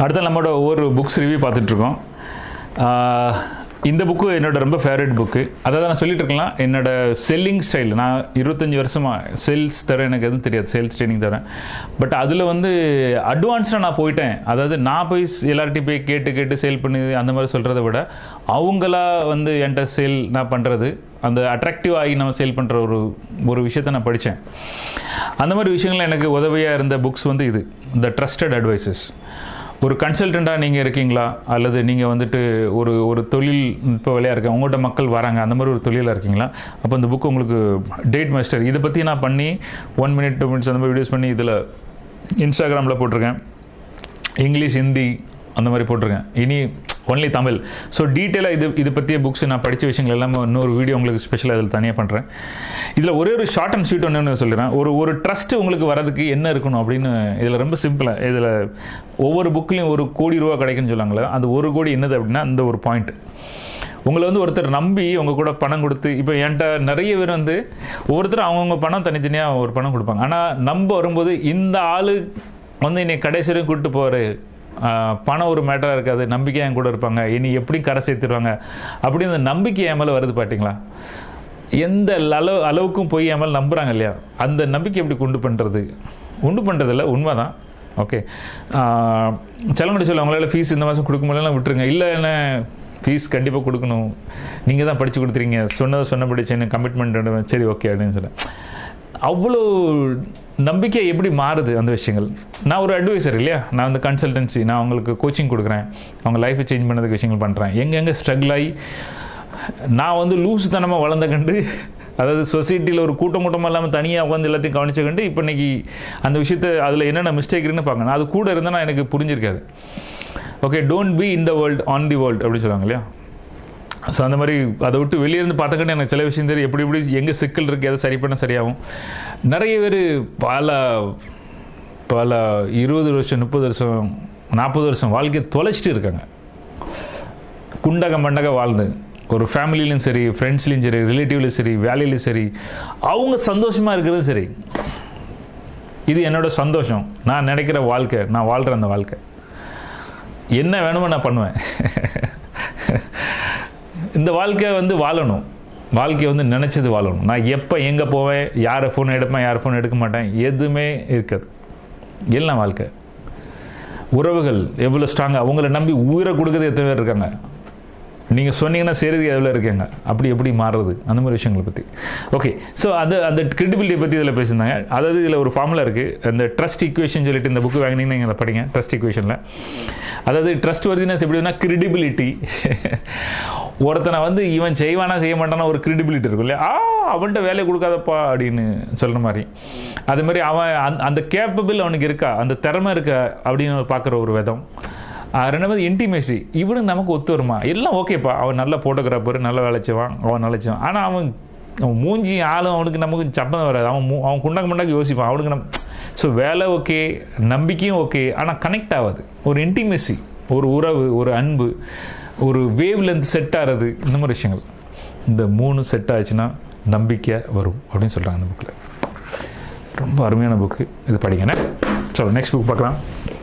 அடுத்த நம்மளோட ஒவ்வொரு புக்ஸ் ரிவ்யூ பார்த்துட்ருக்கோம் இந்த புக்கு என்னோட ரொம்ப ஃபேவரட் புக்கு அதாவது நான் சொல்லிட்டு இருக்கலாம் என்னோட செல்லிங் ஸ்டைல் நான் இருபத்தஞ்சி வருஷமாக சேல்ஸ் தர எனக்கு எதுவும் தெரியாது சேல்ஸ் ட்ரைனிங் தரேன் பட் அதில் வந்து அட்வான்ஸ்டாக நான் போயிட்டேன் அதாவது நான் போய் எல்லார்ட்டையும் போய் கேட்டு கேட்டு சேல் பண்ணி அந்த மாதிரி சொல்கிறத விட அவங்களா வந்து என்கிட்ட சேல் நான் பண்ணுறது அந்த அட்ராக்டிவ் ஆகி நம்ம சேல் பண்ணுற ஒரு ஒரு விஷயத்த நான் படித்தேன் அந்த மாதிரி விஷயங்கள் எனக்கு உதவியாக இருந்த புக்ஸ் வந்து இது இந்த ட்ரஸ்டட் அட்வைசஸ் ஒரு கன்சல்டண்ட்டாக நீங்கள் இருக்கீங்களா அல்லது நீங்கள் வந்துட்டு ஒரு ஒரு தொழில் இப்போ வேலையாக இருக்க உங்கள்கிட்ட மக்கள் வராங்க அந்த மாதிரி ஒரு தொழிலாக இருக்கீங்களா அப்போ இந்த புக் உங்களுக்கு டேட் மாஸ்டர் இதை பற்றி நான் பண்ணி ஒன் மினிட் டூ மினிட்ஸ் அந்த மாதிரி வீடியோஸ் பண்ணி இதில் இன்ஸ்டாகிராமில் போட்டிருக்கேன் இங்கிலீஷ் ஹிந்தி அந்த மாதிரி போட்டிருக்கேன் இனி ஒன்லி தமிழ் ஸோ டீட்டெயிலாக இது இது பற்றிய புக்ஸ் நான் படித்த விஷயங்கள் எல்லாமே இன்னொரு வீடியோ உங்களுக்கு ஸ்பெஷலாக இதில் தனியாக பண்ணுறேன் இதில் ஒரே ஒரு ஷார்ட் அண்ட் ஸ்வீட் ஒன்று சொல்லிடுறேன் ஒரு ஒரு ட்ரஸ்ட் உங்களுக்கு வரதுக்கு என்ன இருக்கணும் அப்படின்னு இதில் ரொம்ப சிம்பிளாக இதில் ஒவ்வொரு புக்லேயும் ஒரு கோடி ரூபா கிடைக்குன்னு சொல்லுவாங்களே அந்த ஒரு கோடி என்னது அப்படின்னா இந்த ஒரு பாயிண்ட் உங்களை வந்து ஒருத்தர் நம்பி உங்கள் கூட பணம் கொடுத்து இப்போ என்கிட்ட நிறைய பேர் வந்து ஒவ்வொருத்தரும் அவங்கவுங்க பணம் தனித்தனியாக ஒரு பணம் கொடுப்பாங்க ஆனால் நம்ப வரும்போது இந்த ஆள் வந்து என்னை கடைசி வரையும் கூப்பிட்டு போவார் பணம் ஒரு மேட்டராக இருக்காது நம்பிக்கை என் கூட இருப்பாங்க இனி எப்படி கரை சேர்த்துருவாங்க அப்படி அந்த நம்பிக்கை என் மேலே வருது பார்த்தீங்களா எந்த அளவு அளவுக்கும் போய் என் மேலே நம்புகிறாங்க இல்லையா அந்த நம்பிக்கை எப்படி கொண்டு பண்ணுறது உண்டு பண்ணுறதில்ல உண்மை தான் ஓகே செலவண்டி சொல்ல அவங்களால ஃபீஸ் இந்த மாதம் கொடுக்க முடியலாம் விட்டுருங்க இல்லை என்ன ஃபீஸ் கண்டிப்பாக கொடுக்கணும் நீங்கள் தான் படித்து கொடுத்துறீங்க சொன்னதை சொன்னபடி சரி கமிட்மெண்ட் சரி ஓகே அப்படின்னு சொல்ல அவ்வளோ நம்பிக்கை எப்படி மாறுது அந்த விஷயங்கள் நான் ஒரு அட்வைசர் இல்லையா நான் வந்து கன்சல்டன்சி நான் அவங்களுக்கு கோச்சிங் கொடுக்குறேன் அவங்க லைஃப்பை சேஞ்ச் பண்ணதுக்கு விஷயங்கள் பண்ணுறேன் எங்கெங்கே ஸ்ட்ரகிள் ஆகி நான் வந்து லூஸ் தனமாக வளர்ந்த கண்டு அதாவது சொசைட்டியில் ஒரு கூட்டம் கூட்டமாக இல்லாமல் தனியாக உட்காந்து எல்லாத்தையும் கவனிச்ச கண்டு இப்போ இன்னைக்கு அந்த விஷயத்தை அதில் என்னென்ன மிஸ்டேக் இருக்குன்னு பார்க்கணும் அது கூட இருந்தால் நான் எனக்கு புரிஞ்சிருக்காது okay don't be in the world on the world அப்படின்னு சொல்லுவாங்க இல்லையா ஸோ அந்த மாதிரி அதை விட்டு வெளியே இருந்து பார்த்துக்கிட்டு எனக்கு சில விஷயம் தெரியும் எப்படி எப்படி எங்கே சிக்கல் இருக்குது எதை சரி பண்ண சரியாகும் நிறைய பேர் பல பல இருபது வருஷம் முப்பது வருஷம் நாற்பது வருஷம் வாழ்க்கையை தொலைச்சிட்டு இருக்காங்க குண்டக மண்டக வாழ்ந்து ஒரு ஃபேமிலிலையும் சரி ஃப்ரெண்ட்ஸ்லையும் சரி ரிலேட்டிவ்லையும் சரி வேலையிலையும் சரி அவங்க சந்தோஷமாக இருக்கிறதும் சரி இது என்னோட சந்தோஷம் நான் நினைக்கிற வாழ்க்கை நான் வாழ்கிற அந்த வாழ்க்கை என்ன வேணுமோ நான் பண்ணுவேன் இந்த வாழ்க்கை வந்து வாழணும் வாழ்க்கையை வந்து நினச்சது வாழணும் நான் எப்போ எங்கே போவேன் யாரை ஃபோன் எடுப்பேன் யார் ஃபோன் எடுக்க மாட்டேன் எதுவுமே இருக்காது எல்லாம் வாழ்க்கை உறவுகள் எவ்வளோ ஸ்ட்ராங்காக அவங்கள நம்பி உயிரை கொடுக்குறது எத்தனை பேர் இருக்காங்க நீங்கள் சொன்னீங்கன்னா சரிது எவ்வளோ இருக்கீங்க அப்படி எப்படி மாறுறது அந்த மாதிரி விஷயங்களை பற்றி ஓகே ஸோ அது அந்த கிரெடிபிலிட்டியை பற்றி இதில் பேசியிருந்தாங்க அதாவது இதில் ஒரு ஃபார்முலா இருக்குது அந்த ட்ரஸ்ட் ஈக்குவேஷன் சொல்லிட்டு இந்த புக்கு வாங்கினீங்கன்னா நீங்கள் படிங்க ட்ரஸ்ட் ஈக்குவேஷனில் அதாவது ட்ரஸ்ட் வர்தினஸ் எப்படின்னா கிரெடிபிலிட்டி ஒருத்தனை வந்து இவன் செய்வானா செய்ய மாட்டானா ஒரு கிரெடிபிலிட்டி இருக்கும் இல்லையா ஆ அவன்கிட்ட வேலையை கொடுக்காதப்பா அப்படின்னு சொல்கிற மாதிரி அது மாதிரி அவன் அந்த அந்த கேப்பபிள் அவனுக்கு இருக்கா அந்த திறமை இருக்கா அப்படின்னு பார்க்குற ஒரு விதம் ரெண்டாவது இன்டிமேசி இவனுக்கு நமக்கு ஒத்து வருமா எல்லாம் ஓகேப்பா அவன் நல்ல ஃபோட்டோகிராஃபர் நல்ல வேலைச்சுவான் அவன் நிலச்சுவான் ஆனால் அவன் அவன் மூஞ்சி ஆளும் அவனுக்கு நமக்கு சப்பந்தம் வராது அவன் மூ அவன் குண்டக்கு முண்டாக்கு யோசிப்பான் அவனுக்கு நம் ஸோ வேலை ஓகே நம்பிக்கையும் ஓகே ஆனால் கனெக்ட் ஆகாது ஒரு இன்டிமேசி ஒரு உறவு ஒரு அன்பு ஒரு வேவ் லென்த் செட் ஆகிறது இந்த மாதிரி விஷயங்கள் இந்த மூணு செட் ஆச்சுன்னா நம்பிக்கை வரும் அப்படின்னு சொல்கிறாங்க அந்த புக்கில் ரொம்ப அருமையான புக்கு இது படிக்கணே சொல்லு நெக்ஸ்ட் புக் பார்க்கலாம்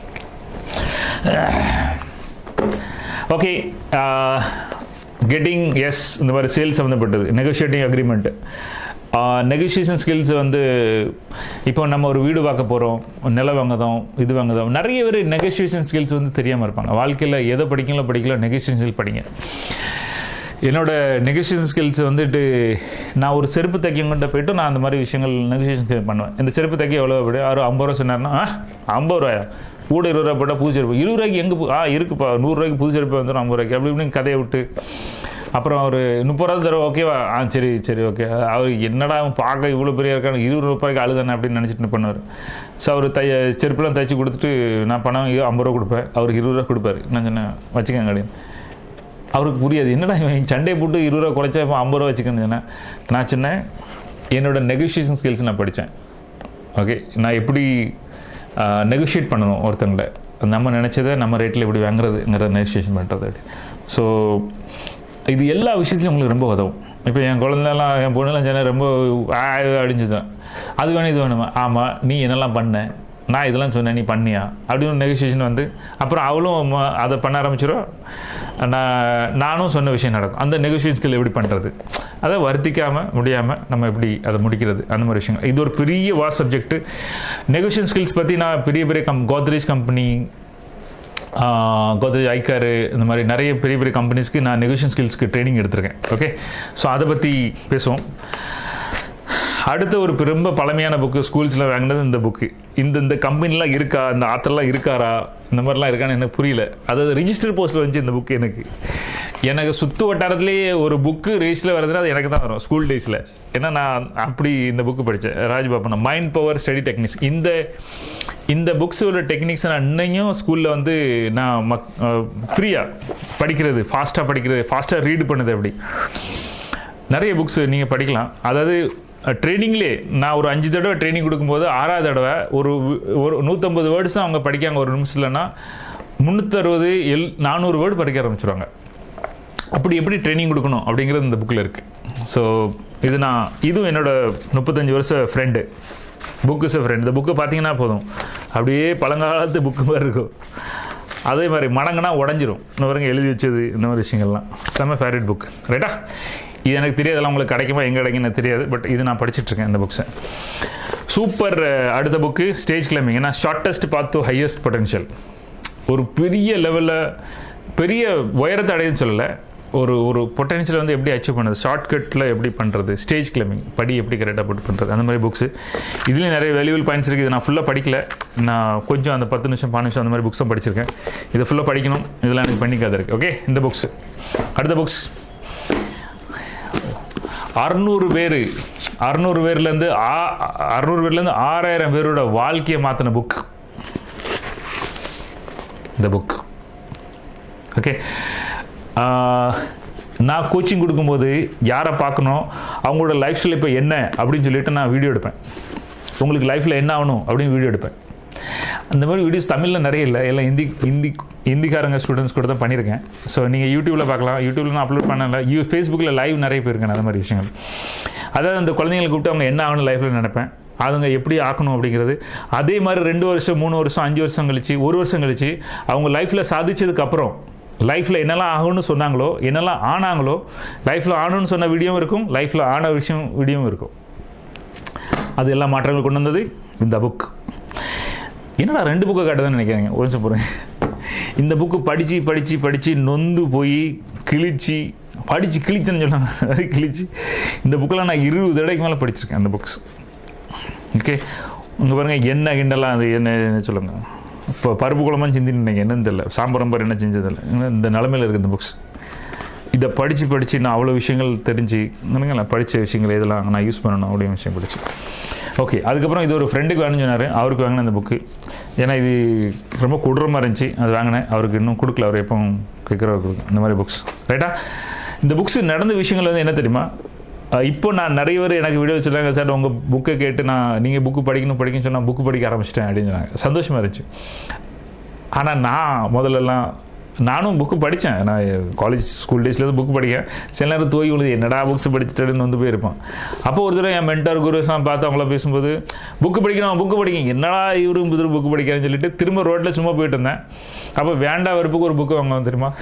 ஓகே கெட்டிங் எஸ் இந்த மாதிரி சேல்ஸ் சம்மந்தப்பட்டது நெகோஷியேட்டிங் அக்ரிமெண்ட்டு நெகோசியேஷன் ஸ்கில்ஸ் வந்து இப்போ நம்ம ஒரு வீடு பார்க்க போகிறோம் நிலம் வாங்குதோம் இது வாங்குதோம் நிறைய பேர் நெகோசியேஷன் ஸ்கில்ஸ் வந்து தெரியாமல் இருப்பாங்க வாழ்க்கையில் எதை படிக்கலாம் படிக்கலாம் நெகோசியேஷன் ஸ்கில் படிங்க என்னோட நெகோசியேஷன் ஸ்கில்ஸ் வந்துட்டு நான் ஒரு செருப்பு தைக்கங்கிட்ட போயிட்டு நான் அந்த மாதிரி விஷயங்கள் நெகோசியேஷன் பண்ணுவேன் இந்த செருப்பு தைக்க எவ்வளோ அப்படி அவர் ஐம்பது ரூபா சொன்னார்னா ஐம்பது ரூபாயா கூட இருபது ரூபா போட்டால் புது செருப்பு இருபது ரூபாய்க்கு எங்கே ஆ இருக்குப்பா நூறுரூவாய்க்கு புது செருப்பு வந்துடும் ஐம்பது ரூபாய்க்கு அப்படி இப்படின்னு கதையை விட்டு அப்புறம் ஒரு முப்பது ரூபா தருவா ஓகேவா ஆ சரி சரி ஓகே அவர் என்னடா அவன் பார்க்க இவ்வளோ பெரிய இருக்கான்னு இருபது ரூபாய்க்கு அழுதானே அப்படின்னு நினச்சிட்டு பண்ணுவார் ஸோ அவர் தைய செருப்புலாம் தைச்சி கொடுத்துட்டு நான் பணம் ஐம்பது ரூபா கொடுப்பேன் அவருக்கு இருபது ரூபா கொடுப்பாரு நான் சொன்னேன் வச்சுக்கோங்க அப்படின்னு அவருக்கு புரியாது என்னடா இவன் சண்டையை போட்டு இருபது ரூபா குறைச்சா இப்போ ஐம்பது ரூபா வச்சுக்கன்னு சொன்னேன் நான் சொன்னேன் என்னோட நெகோஷியேஷன் ஸ்கில்ஸ் நான் படித்தேன் ஓகே நான் எப்படி நெகோஷியேட் பண்ணணும் ஒருத்தங்களை நம்ம நினச்சதை நம்ம ரேட்டில் எப்படி வாங்குறதுங்கிற நெகோஷியேஷன் பண்ணுறது ஸோ இது எல்லா விஷயத்துலையும் உங்களுக்கு ரொம்ப உதவும் இப்போ என் குழந்தைலாம் என் பொண்ணுலாம் சொன்ன ரொம்ப அடிஞ்சுதான் அது வேணும் இது வேணுமா ஆமாம் நீ என்னெல்லாம் பண்ண நான் இதெல்லாம் சொன்னேன் நீ பண்ணியா அப்படின்னு நெகோசியேஷன் வந்து அப்புறம் அவளும் ம- அதை பண்ண ஆரம்பிச்சிடும் நான் நானும் சொன்ன விஷயம் நடக்கும் அந்த நெகோசியேஷன் எப்படி பண்ணுறது அதை வருத்திக்காமல் முடியாமல் நம்ம எப்படி அதை முடிக்கிறது அந்த மாதிரி விஷயங்கள் இது ஒரு பெரிய வா சப்ஜெக்ட் நெகோசியேஷன் ஸ்கில்ஸ் பற்றி நான் பெரிய பெரிய கம் கோத்ரேஜ் கம்பெனி கோத்ரேஜ் ஐக்காரு இந்த மாதிரி நிறைய பெரிய பெரிய கம்பெனிஸ்க்கு நான் நெகோஷியன் ஸ்கில்ஸ்க்கு ட்ரைனிங் எடுத்திருக்கேன் ஓகே ஸோ அதை பற்றி பேசுவோம் அடுத்த ஒரு ரொம்ப பழமையான புக்கு ஸ்கூல்ஸில் வாங்கினது இந்த புக்கு இந்த இந்த கம்பெனிலாம் இருக்கா இந்த ஆத்தர்லாம் இருக்காரா இந்த மாதிரிலாம் இருக்கான்னு எனக்கு புரியல அதாவது ரிஜிஸ்டர் போஸ்ட்டில் வந்துச்சு இந்த புக்கு எனக்கு எனக்கு சுற்று வட்டாரத்துலேயே ஒரு புக்கு ரெஜிஸ்டரில் வருதுன்னா அது எனக்கு தான் வரும் ஸ்கூல் டேஸில் ஏன்னா நான் அப்படி இந்த புக்கு படித்தேன் ராஜ்பாபன் மைண்ட் பவர் ஸ்டடி டெக்னிக்ஸ் இந்த இந்த புக்ஸோட டெக்னிக்ஸ் நான் இன்னையும் ஸ்கூலில் வந்து நான் மக் ஃப்ரீயாக படிக்கிறது ஃபாஸ்ட்டாக படிக்கிறது ஃபாஸ்ட்டாக ரீட் பண்ணுது அப்படி நிறைய புக்ஸ் நீங்கள் படிக்கலாம் அதாவது ட்ரைனிங்லேயே நான் ஒரு அஞ்சு தடவை ட்ரைனிங் கொடுக்கும்போது ஆறாவது தடவை ஒரு வி- ஒரு நூற்றம்பது வேர்ட்ஸ் தான் அவங்க படிக்காங்க ஒரு நிமிஷத்துலனா முந்நூற்றறுபது எல் நானூறு வேர்டு படிக்க ஆரம்பிச்சிருவாங்க அப்படி எப்படி ட்ரைனிங் கொடுக்கணும் அப்படிங்கிறது இந்த புக்கில் இருக்குது ஸோ இது நான் இதுவும் என்னோட முப்பத்தஞ்சு வருஷ ஃப்ரெண்டு புக்கு இஸ் ஃப்ரெண்ட் இந்த புக்கு பார்த்தீங்கன்னா போதும் அப்படியே பழங்காலத்து புக்கு மாதிரி இருக்கும் அதே மாதிரி மடங்குனா உடஞ்சிரும் இந்த பாருங்க எழுதி வச்சது இந்த மாதிரி விஷயங்கள்லாம் செம்ம ஃபேவரட் புக் ரைட்டா இது எனக்கு தெரியாதெல்லாம் உங்களுக்கு கிடைக்குமா எங்கே கிடைக்கும் எனக்கு தெரியாது பட் இது நான் படிச்சிட்டு இருக்கேன் இந்த புக்ஸை சூப்பர் அடுத்த புக்கு ஸ்டேஜ் கிளைம்பிங் ஏன்னா ஷார்ட்டஸ்ட் பார்த்து ஹையஸ்ட் பொட்டன்ஷியல் ஒரு பெரிய லெவலில் பெரிய உயரத்தை அடையுதுன்னு சொல்லலை ஒரு ஒரு பொட்டன்ஷியல் வந்து எப்படி அச்சீவ் பண்ணுறது ஷார்ட்கட்டில் எப்படி பண்ணுறது ஸ்டேஜ் கிளைம்பிங் படி எப்படி கரெக்டாக போட்டு பண்ணுறது அந்த மாதிரி புக்ஸு இதுலேயும் நிறைய வேல்யூபிள் பாயிண்ட்ஸ் இருக்குது இது நான் ஃபுல்லாக படிக்கல நான் கொஞ்சம் அந்த பத்து நிமிஷம் பாஞ்சு நிமிஷம் அந்த மாதிரி புக்ஸும் படிச்சிருக்கேன் இதை ஃபுல்லாக படிக்கணும் இதெல்லாம் எனக்கு பண்ணிக்காத இருக்குது ஓகே இந்த புக்ஸ் அடுத்த புக்ஸ் அறுநூறு பேர் அறுநூறு பேர்லேருந்து ஆ அறுநூறு பேர்லேருந்து ஆறாயிரம் பேரோட வாழ்க்கையை மாற்றின புக் இந்த புக் ஓகே நான் கோச்சிங் கொடுக்கும்போது யாரை பார்க்கணும் அவங்களோட லைஃப் ஸ்டைல் இப்போ என்ன அப்படின்னு சொல்லிட்டு நான் வீடியோ எடுப்பேன் உங்களுக்கு லைஃப்பில் என்ன ஆகணும் அப்படின்னு வீடியோ எடுப்பேன் அந்த மாதிரி வீடியோஸ் தமிழில் நிறைய இல்லை எல்லாம் ஹிந்தி ஹிந்தி ஹிந்திக்காரங்க ஸ்டூடெண்ட்ஸ் கூட தான் பண்ணியிருக்கேன் ஸோ நீங்கள் யூடியூப்பில் பார்க்கலாம் யூடியூப்பில் நான் அப்லோட் பண்ணல யூ ஃபேஸ்புக்கில் லைவ் நிறைய போயிருக்கேன் அந்த மாதிரி விஷயங்கள் அதாவது அந்த குழந்தைங்களை கூப்பிட்டு அவங்க என்ன ஆகணும் லைஃப்பில் நினைப்பேன் அதுங்க எப்படி ஆக்கணும் அப்படிங்கிறது அதே மாதிரி ரெண்டு வருஷம் மூணு வருஷம் அஞ்சு வருஷம் கழிச்சு ஒரு வருஷம் கழிச்சு அவங்க லைஃப்பில் சாதிச்சதுக்கப்புறம் லைஃப்பில் என்னெல்லாம் ஆகும்னு சொன்னாங்களோ என்னெல்லாம் ஆனாங்களோ லைஃப்பில் ஆகணும்னு சொன்ன வீடியோவும் இருக்கும் லைஃப்பில் ஆன விஷயம் வீடியோவும் இருக்கும் அது எல்லா மாற்றங்கள் கொண்டு வந்தது இந்த புக் என்னடா ரெண்டு புக்கை காட்டுதுன்னு நினைக்காங்க ஒரு நிமிஷம் போகிறேன் இந்த புக்கு படித்து படித்து படித்து நொந்து போய் கிழிச்சு படித்து கிழிச்சுன்னு சொன்னாங்க கிழிச்சு இந்த புக்கெல்லாம் நான் இருபது தடவைக்கு மேலே படிச்சிருக்கேன் அந்த புக்ஸ் ஓகே இங்கே பாருங்கள் என்ன கிண்டலாம் அது என்ன என்ன சொல்லுங்க இப்போ பருப்பு குழம்பு சிந்தின்னு நினைக்க என்னன்னு தெரியல சாம்பார் என்ன செஞ்சதில்லை இந்த நிலமையில இருக்குது இந்த புக்ஸ் இதை படித்து படித்து நான் அவ்வளோ விஷயங்கள் தெரிஞ்சு நான் படித்த விஷயங்கள் இதெல்லாம் நான் யூஸ் பண்ணணும் அப்படின்னு விஷயம் படிச்சு ஓகே அதுக்கப்புறம் இது ஒரு ஃப்ரெண்டுக்கு வேணும்னு சொன்னார் அவருக்கு வாங்கினேன் அந்த புக்கு ஏன்னா இது ரொம்ப கொடூரமாக இருந்துச்சு அது வாங்கினேன் அவருக்கு இன்னும் கொடுக்கல அவர் எப்பவும் கேட்குறவருக்கு இந்த மாதிரி புக்ஸ் ரைட்டா இந்த புக்ஸ் நடந்த விஷயங்கள் வந்து என்ன தெரியுமா அஹ் இப்போ நான் நிறைய பேர் எனக்கு வீடியோ சொல்லுவாங்க சார் உங்கள் புக்கை கேட்டு நான் நீங்கள் புக்கு படிக்கணும் படிக்கணும்னு சொன்னால் புக்கு படிக்க ஆரம்பிச்சிட்டேன் அப்படின்னு சொன்னாங்க சந்தோஷமாக இருந்துச்சு ஆனால் நான் முதல்லலாம் நானும் புக்கு படித்தேன் நான் காலேஜ் ஸ்கூல் டேஸ்லேருந்து புக்கு படிக்கேன் சில நேரம் தோய் விழுது என்னடா புக்ஸ் படிச்சுட்டேன்னு வந்து போயிருப்பான் அப்போ ஒரு தடவை என் மென்டார் குருஸ்லாம் பார்த்து அவங்கள பேசும்போது புக்கு படிக்கணும் புக்கு படிக்க என்னடா இவரும் புது புக்கு படிக்கிறேன்னு சொல்லிட்டு திரும்ப ரோட்டில் சும்மா போயிட்டு இருந்தேன் அப்போ வேண்டாம் வெறுப்புக்கு ஒரு புக்கு வாங்குவோம் தெரியுமா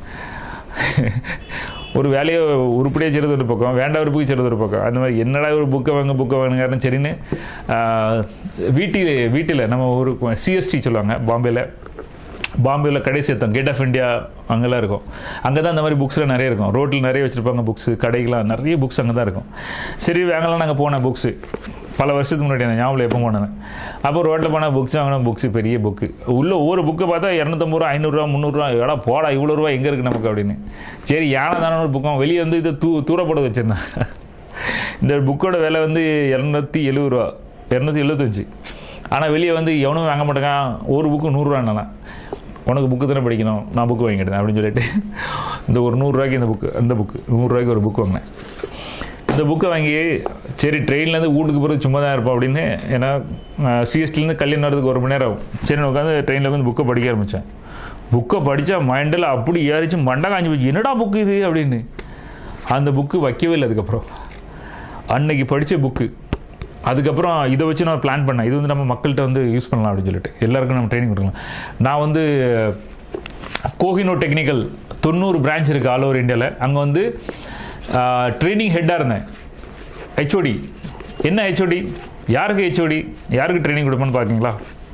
ஒரு வேலையை உருப்படியாக செய்கிறது ஒரு பக்கம் வேண்டாம் ஒரு புக்கு செய்கிறது ஒரு பக்கம் அந்த மாதிரி என்னடா ஒரு புக்கை வாங்க புக்கை வாங்குங்காரன் சரின்னு வீட்டில் வீட்டில் நம்ம ஒரு சிஎஸ்டி சொல்லுவாங்க பாம்பேயில் பாம்பேயில் கடைசி எத்தம் கேட் ஆஃப் இந்தியா அங்கெல்லாம் இருக்கும் அங்கே தான் அந்த மாதிரி புக்ஸ்லாம் நிறைய இருக்கும் ரோட்டில் நிறைய வச்சுருப்பாங்க புக்ஸு கடைகளாம் நிறைய புக்ஸ் அங்கே தான் இருக்கும் சரி வாங்கலாம் நாங்கள் போனேன் புக்ஸு பல வருஷத்துக்கு முன்னாடி நான் ஞாபகம் எப்போ போனேன் அப்போ ரோட்டில் போனால் புக்ஸ் வாங்கினா புக்ஸு பெரிய புக்கு உள்ள ஒவ்வொரு புக்கை பார்த்தா இரநூத்தம்பது ரூபா ஐநூறுரூவா முந்நூறுரூவா எடா போடா இவ்வளோ ரூபா எங்கே இருக்குது நமக்கு அப்படின்னு சரி யானை தானே ஒரு புக்கம் வெளியே வந்து இதை தூ தூரப்பட வச்சுருந்தேன் இந்த புக்கோட விலை வந்து இரநூத்தி எழுபது ரூபா இரநூத்தி எழுபத்தஞ்சு ஆனால் வெளியே வந்து எவனும் வாங்க மாட்டேங்கான் ஒரு புக்கு நூறுரூவாண்ணா உனக்கு புக்கு தானே படிக்கணும் நான் புக்கு வாங்கிட்டேன் அப்படின்னு சொல்லிட்டு இந்த ஒரு நூறுரூவாய்க்கு இந்த புக்கு அந்த புக்கு நூறுரூவாய்க்கு ஒரு புக்கு வாங்கினேன் இந்த புக்கை வாங்கி சரி ட்ரெயின்லேருந்து வீட்டுக்கு போகிறது சும்மா தான் இருப்போம் அப்படின்னு ஏன்னா சிஎஸ்டிலேருந்து கல்யாணம் வரதுக்கு ஒரு மணி நேரம் ஆகும் சரி நான் உட்காந்து ட்ரெயினில் வந்து புக்கை படிக்க ஆரம்பித்தேன் புக்கை படித்தா மைண்டில் அப்படி ஏறிச்சு மண்டை காஞ்சி போச்சு என்னடா புக்கு இது அப்படின்னு அந்த புக்கு வைக்கவே இல்லை அதுக்கப்புறம் அன்னைக்கு படித்த புக்கு அதுக்கப்புறம் இதை வச்சு நான் பிளான் பண்ணேன் இது வந்து நம்ம மக்கள்கிட்ட வந்து யூஸ் பண்ணலாம் அப்படின்னு சொல்லிட்டு எல்லாருக்கும் நம்ம ட்ரைனிங் கொடுக்கலாம் நான் வந்து கோஹினோ டெக்னிக்கல் தொண்ணூறு பிரான்ச் இருக்குது ஆல் ஓவர் இந்தியாவில் அங்கே வந்து ட்ரைனிங் ஹெட்டாக இருந்தேன் ஹெச்ஓடி என்ன ஹெச்ஓடி யாருக்கு ஹெச்ஓடி யாருக்கு ட்ரைனிங் கொடுப்பேன்னு பார்க்கீங்களா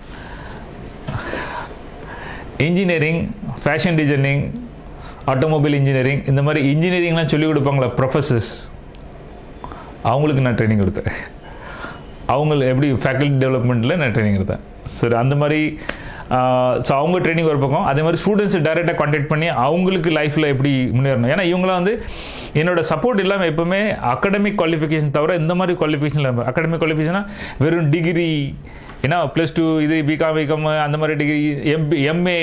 engineering fashion designing automobile engineering இந்த மாதிரி இன்ஜினியரிங்லாம் சொல்லிக் கொடுப்பாங்களா ப்ரொஃபஸர்ஸ் அவங்களுக்கு நான் ட்ரைனிங் கொடுத்தேன் அவங்க எப்படி ஃபேக்கல்டி டெவலப்மெண்ட்டில் நான் ட்ரைனிங் எடுத்தேன் சரி அந்த மாதிரி ஸோ அவங்க ட்ரைனிங் ஒரு பக்கம் அதே மாதிரி ஸ்டூடெண்ட்ஸ் டைரெக்டாக காண்டாக்ட் பண்ணி அவங்களுக்கு லைஃப்பில் எப்படி முன்னேறணும் ஏன்னா இவங்களாம் வந்து என்னோட சப்போர்ட் இல்லாமல் எப்பவுமே அகடமிக் குவாலிஃபிகேஷன் தவிர இந்த மாதிரி குவாலிஃபிகேஷன் இல்லாமல் அகடமிக் குவாலிஃபிகேஷனா வெறும் டிகிரி ஏன்னா ப்ளஸ் டூ இது பிகாம் பிகாம் அந்த மாதிரி டிகிரி எம்பி எம்ஏ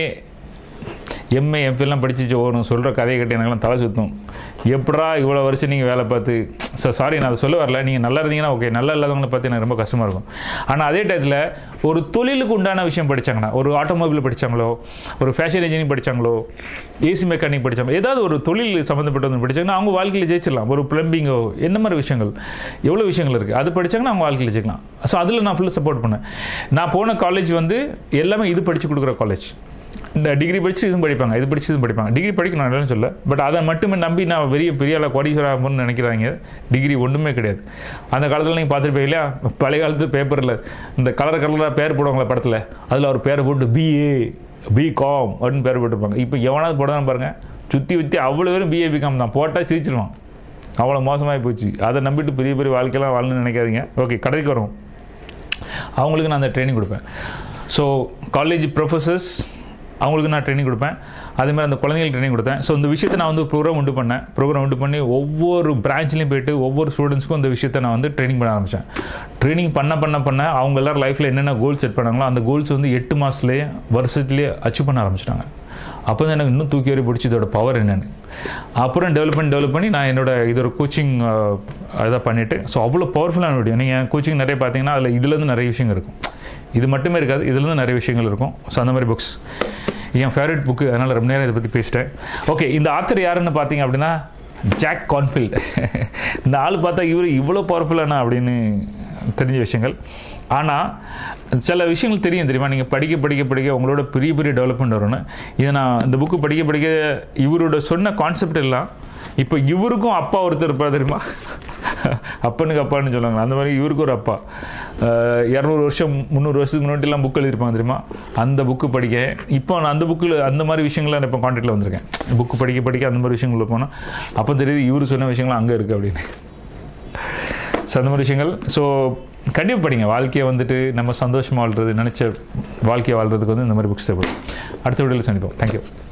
எம்ஏ எம்பிலாம் படிச்சு ஓணும் சொல்கிற கதையை கட்டி எனக்குலாம் தலை சுற்றும் எப்படா இவ்வளோ வருஷம் நீங்கள் வேலை பார்த்து சார் சாரி நான் அதை சொல்ல வரல நீங்கள் நல்லா இருந்தீங்கன்னா ஓகே நல்லா இல்லாதவங்களை பார்த்து எனக்கு ரொம்ப கஷ்டமாக இருக்கும் ஆனால் அதே டயத்தில் ஒரு தொழிலுக்கு உண்டான விஷயம் படித்தாங்கன்னா ஒரு ஆட்டோமொபைல் படித்தாங்களோ ஒரு ஃபேஷன் இன்ஜினியரிங் படித்தாங்களோ ஏசி மெக்கானிக் படித்தாங்களோ ஏதாவது ஒரு தொழில் சம்மந்தப்பட்டவங்க படித்தாங்கன்னா அவங்க வாழ்க்கையில் ஜெயிச்சிடலாம் ஒரு ப்ளம்பிங்கோ என்ன மாதிரி விஷயங்கள் எவ்வளோ விஷயங்கள் இருக்குது அது படித்தாங்கன்னா அவங்க வாழ்க்கையில் ஜெயிக்கலாம் ஸோ அதில் நான் ஃபுல்லாக சப்போர்ட் பண்ணேன் நான் போன காலேஜ் வந்து எல்லாமே இது படித்து கொடுக்குற காலேஜ் இந்த டிகிரி படிச்சு இதுவும் படிப்பாங்க இது படிச்சு இதுவும் படிப்பாங்க டிகிரி படிக்கணும் நான் இல்லைன்னு சொல்ல பட் அதை மட்டுமே நம்பி நான் பெரிய பெரிய ஆளை கோடீஸ்வரர் ஆகணும்னு நினைக்கிறாங்க டிகிரி ஒன்றுமே கிடையாது அந்த காலத்தில் நீங்கள் பார்த்துருப்பீங்க இல்லையா பழைய காலத்து பேப்பரில் இந்த கலர் கலராக பேர் போடுவாங்களே படத்தில் அதில் ஒரு பேரை போட்டு பிஏ பிகாம் அப்படின்னு பேர் போட்டுருப்பாங்க இப்போ எவனாவது போடாதான் பாருங்கள் சுற்றி சுற்றி அவ்வளோ பேரும் பிஏ பிகாம் தான் போட்டால் சிரிச்சிருவான் அவ்வளோ மோசமாகி போச்சு அதை நம்பிட்டு பெரிய பெரிய வாழ்க்கையெல்லாம் வாழணும்னு நினைக்காதீங்க ஓகே கடைக்கு வரும் அவங்களுக்கு நான் அந்த ட்ரைனிங் கொடுப்பேன் ஸோ காலேஜ் ப்ரொஃபஸர்ஸ் அவங்களுக்கு நான் ட்ரைனிங் கொடுப்பேன் அதே மாதிரி அந்த குழந்தைங்களுக்கு ட்ரைனிங் கொடுத்தேன் ஸோ இந்த விஷயத்தை நான் வந்து ப்ரோக்ராம் உண்டு பண்ணேன் ப்ரோக்ராம் உண்டு பண்ணி ஒவ்வொரு பிரான்ச்லையும் போயிட்டு ஒவ்வொரு ஸ்டூடெண்ட்ஸ்க்கும் இந்த விஷயத்தை நான் வந்து ட்ரைனிங் பண்ண ஆரம்பித்தேன் ட்ரைனிங் பண்ண பண்ண பண்ண அவங்க எல்லாரும் லைஃப்பில் என்னென்ன கோல் செட் பண்ணாங்களோ அந்த கோல்ஸ் வந்து எட்டு மாதத்துலேயே வருஷத்துலேயே அச்சீவ் பண்ண ஆரம்பிச்சிட்டாங்க அப்போ தான் எனக்கு இன்னும் தூக்கி வரி பிடிச்சி இதோட பவர் என்னென்னு அப்புறம் டெவலப்மெண்ட் டெவலப் பண்ணி நான் என்னோட இதோட கோச்சிங் இதை பண்ணிவிட்டு ஸோ அவ்வளோ பவர்ஃபுல்லான வீடியோ நீங்கள் கோச்சிங் நிறைய பார்த்தீங்கன்னா அதில் இதுலேருந்து நிறைய விஷயங்கள் இருக்கும் இது மட்டுமே இருக்காது இதுலேருந்து நிறைய விஷயங்கள் இருக்கும் ஸோ அந்த மாதிரி புக்ஸ் என் ஃபேவரட் புக்கு அதனால் ரொம்ப நேரம் இதை பற்றி பேசிட்டேன் ஓகே இந்த ஆத்தர் யாருன்னு பார்த்தீங்க அப்படின்னா ஜாக் கான்ஃபீல்ட் இந்த ஆள் பார்த்தா இவர் இவ்வளோ பவர்ஃபுல்லானா அப்படின்னு தெரிஞ்ச விஷயங்கள் ஆனால் சில விஷயங்கள் தெரியும் தெரியுமா நீங்கள் படிக்க படிக்க படிக்க உங்களோட பெரிய பெரிய டெவலப்மெண்ட் வரும்னு இதை நான் இந்த புக்கு படிக்க படிக்க இவரோட சொன்ன கான்செப்ட் எல்லாம் இப்போ இவருக்கும் அப்பா ஒருத்தர் இருப்பார் தெரியுமா அப்பனுக்கு அப்பான்னு சொல்லுவாங்க அந்த மாதிரி இவருக்கு ஒரு அப்பா இரநூறு வருஷம் முந்நூறு வருஷத்துக்கு முன்னாடிலாம் புக் எழுதியிருப்பாங்க தெரியுமா அந்த புக்கு படிக்க இப்போ நான் அந்த புக்கில் அந்த மாதிரி விஷயங்கள்லாம் இப்போ கான்டாக்டில் வந்திருக்கேன் புக்கு படிக்க படிக்க அந்த மாதிரி விஷயங்கள் போனால் அப்போ தெரியுது இவர் சொன்ன விஷயங்கள்லாம் அங்கே இருக்குது அப்படின்னு ஸோ அந்த மாதிரி விஷயங்கள் ஸோ கண்டிப்பாக படிங்க வாழ்க்கையை வந்துட்டு நம்ம சந்தோஷமாக வாழ்றது நினச்ச வாழ்க்கையை வாழ்றதுக்கு வந்து இந்த மாதிரி புக்ஸ் தேவைப்படும் அடுத்த வீடியோவில் சந்திப்போம் தேங்க்யூ